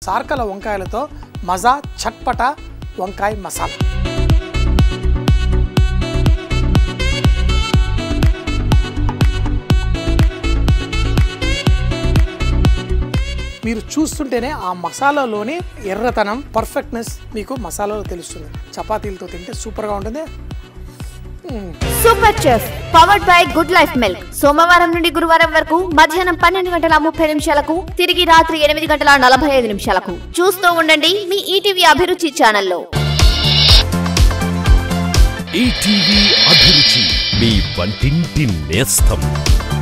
చార్కల వంకాయలతో మజా చట్పట వంకాయ మసాలా మీరు చూస్తుంటేనే ఆ మసాలాలోని ఎర్రతనం పర్ఫెక్ట్నెస్ మీకు మసాలాలో తెలుస్తుంది చపాతీలతో తింటే సూపర్గా ఉంటుంది super chef powered by Good Life milk సోమవారం నుండి గురువారం వరకు మధ్యాహ్నం పన్నెండు గంటల ముప్పై నిమిషాలకు తిరిగి రాత్రి ఎనిమిది గంటల నలభై ఐదు నిమిషాలకు చూస్తూ ఉండండి మీ ఈటీవీ అభిరుచి ఛానల్లో ఈటీవీ అభిరుచి మీ వంటింటి నేస్తం